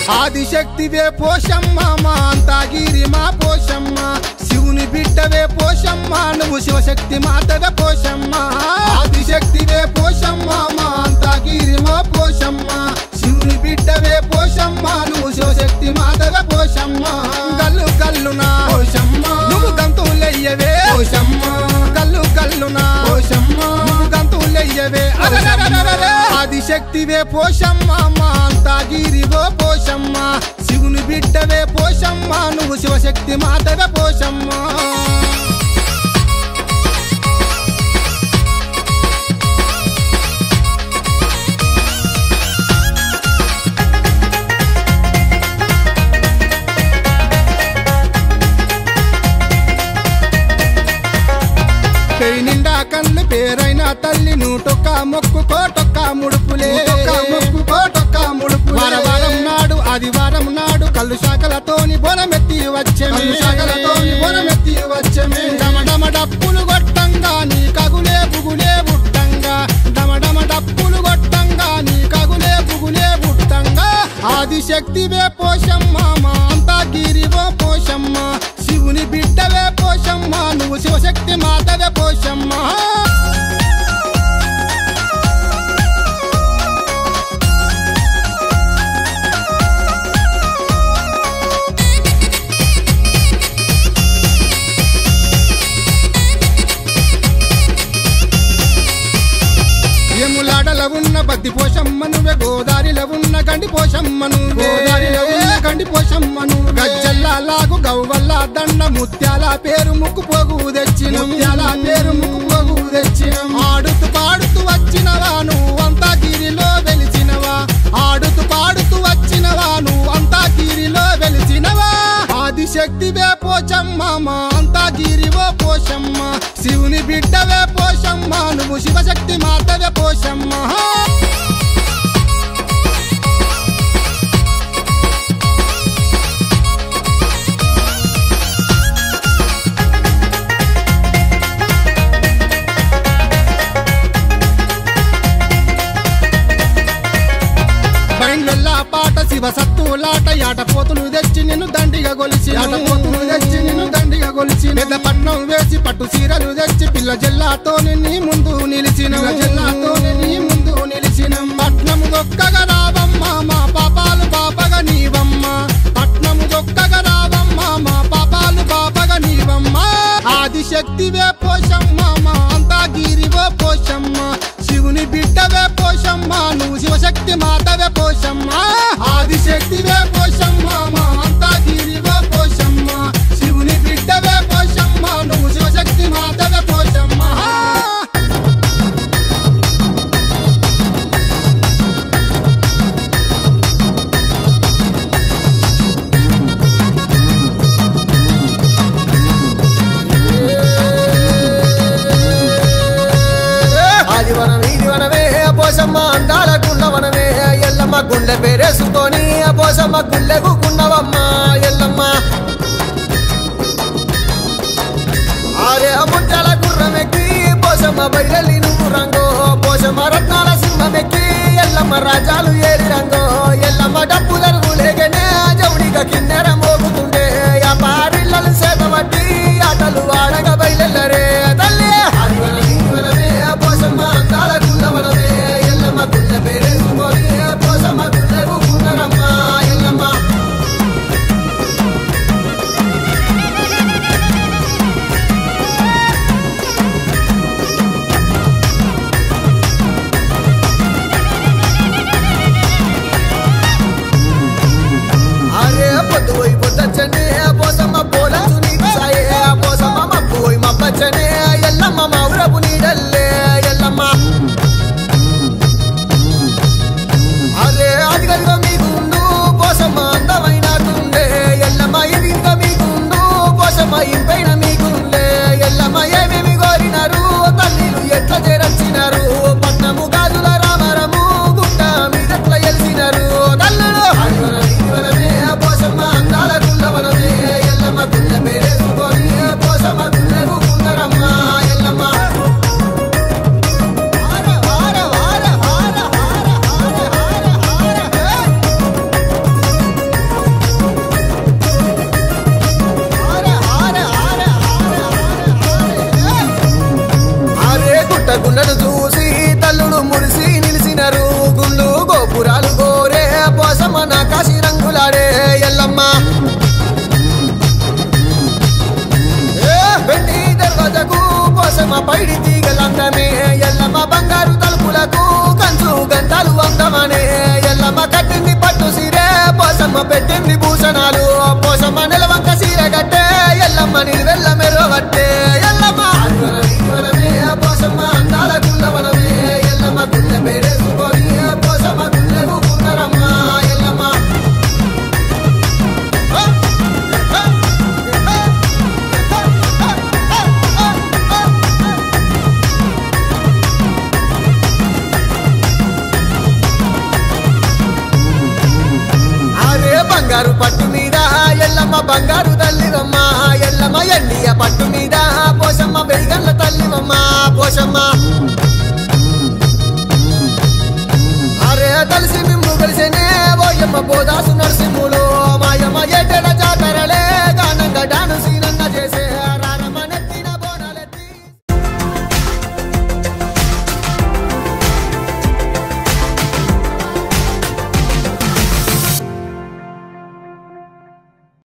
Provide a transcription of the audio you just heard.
ఆదిశక్తివే పోషమ్మ మా అంతాగిరి మా పోషమ్మ శివుని బిడ్డవే పోషమ్మ నువ్వు శివశక్తి మాతవే పోషమ్మ ఆదిశక్తివే పోషమ్మ మా అంతాగిరి మా పోషమ్మ శివుని బిడ్డవే పోషమ్మ నువ్వు శివశక్తి మాతవే పోషమ్మ గల్లు గల్లునా పోషమ్మ నువ్వు గంతులయ్యవే పోషమ్మ గల్లు గల్లునా పోషమ్మ నువ్వు గంతులయ్యవే అరెరెరెరెరె. ఆదిశక్తివే పోషమ్మ మా అంతాగిరివో పోషమ్మ శివుని బిడ్డవే పోషమ్మ నువ్వు శివశక్తి మాతవే పోషమ్మ పెయి నిండా కళ్ళు పేరైన తల్లి నూటొక్క మొక్కు కోటొక్క ముడుపులే మొక్కు కోటొక్క ముడుపు వారం నాడు ఆదివారం నాడు కళ్ళు శాఖలతోని బొనమెత్తి వచ్చే శాఖలతోని బొనమెత్తి వచ్చే డమడమ డప్పులు కొట్టంగా నీ కగులే బుగులే బుట్టంగా డమడమ డప్పులు కొట్టంగా నీ కగులే బుగులే బుట్టంగా ఆదిశక్తివే పోషమ్మ మా అంతా గిరివో పోషమ్మ శివుని బిడ్డవే పోషమ్మ నువ్వు శివశక్తి మాతవే పోషమ్మ ఎములాడల ఉన్న బద్ది పోషమ్మ నువ్వే గోదారిలో ఉన్న గండి పోషమ్మ నువ్వు గోదారిలో ఉన్న గండి పోషమ్మ నువ్వు గజ్జల్లా లాగు గవ్వల్ల దండ ముత్యాల పేరు ముక్కు పోగు తెచ్చిన ముత్యాల పేరు ముక్కు పోగు తెచ్చిన ఆడుతూ పాడుతూ వచ్చినవా నువ్వు అంతా గిరిలో వెలిచినవా ఆడుతూ పాడుతూ వచ్చినవా నువ్వు అంతా గిరిలో వెలిచినవా ఆదిశక్తివే పోచమ్మ మా అంతా గిరివో పోషమ్మ శివుని బిడ్డవే పోషమ్మ నువ్వు శివశక్తి మాతవే పోషమ్మ బైండ్లల్లా పాట శివ సత్తులాట యాట పోతులు తెచ్చి నిన్ను దండిగా గొలిచి యాట పోతులు తెచ్చి నిన్ను దండిగా గొలిచి పెద్ద పట్నం వేసి పట్టు చీరలు తెచ్చి పిల్ల జిల్లాతో నీ ముందు నిలిచిన జిల్లాతో నీ ముందు నిలిచిన పట్నము దొక్కగా రావమ్మ మా పాపాలు పాపగా నీవమ్మ పట్నము దొక్కగా రావమ్మ మా పాపాలు పాపగా నీవమ్మ ఆదిశక్తివే పోషమ్మ మా అంతా గిరివో పోషమ్మ శివుని బిడ్డవే పోషమ్మ నువ్వు శివశక్తి మాతవే పోషమ్మ ఆదిశక్తివే పోషమ్మ మా అంతా గిరివో పోషమ్మ శివుని బిడ్డవే పోషమ్మ నువ్వు శివశక్తి మాతవే పోషమ్మ ఆదివనం ఈదివనమే పోసమ్మ అందాల గుండవనమే ఎల్లమ్మ గుండె పేరేసుకొని పోసమ్మ గుండెకు గున్నవమ్మ ఎల్లమ్మ ఆరే ముట్టల గుర్రమెక్కి పోసమ్మ బయలు నువ్వు రంగో పోసమ్మ రత్నాల సింహమెక్కి ఎల్లమ్మ రాజాలు ఏరి రంగో ఎల్లమ్మ డప్పు లేకనే జవుడిగా కిన్నెర మోగుతుండే ఆ పారిళ్ళలు సేతమట్టి ఆటలు ఆడగా బయలెల్లరే తల్లి ఆదివనం ఈదివనమే పోసమ్మ అందాల గుండవనమే ఎల్లమ్మ గుండె పేరేసుకొని పోసమ్మ గుండెకు గున్నరమ్మ ఎల్లమ్మ అందాలు అందమనే ఎల్లమ్మ కట్టింది పట్టు సీరే పోసమ్మ పెట్టింది భూషణాలు పోసమ్మ నిలవంక సీర కట్టే ఎల్లమ్మ నిలువెల్ల మెరవట్టే ఎల్లమ్మ ఆదివనమే, పోసమ్మ అందాల గుల్లవనమే ఎల్లమ్మ గుల్ల మేడేసుకొని పోసమ్మ గుల్లెకు కూతరమ్మ ఎల్లమ్మ ఆ, ఆ, ఆ, ఆ, ఆ, ఆ, ఆ. అరే బంగారు పట్టు మీద ఎల్లమ్మ బంగారు తల్లిదమ్మ ఎల్లమ్మ ఎండియ పట్టు మీద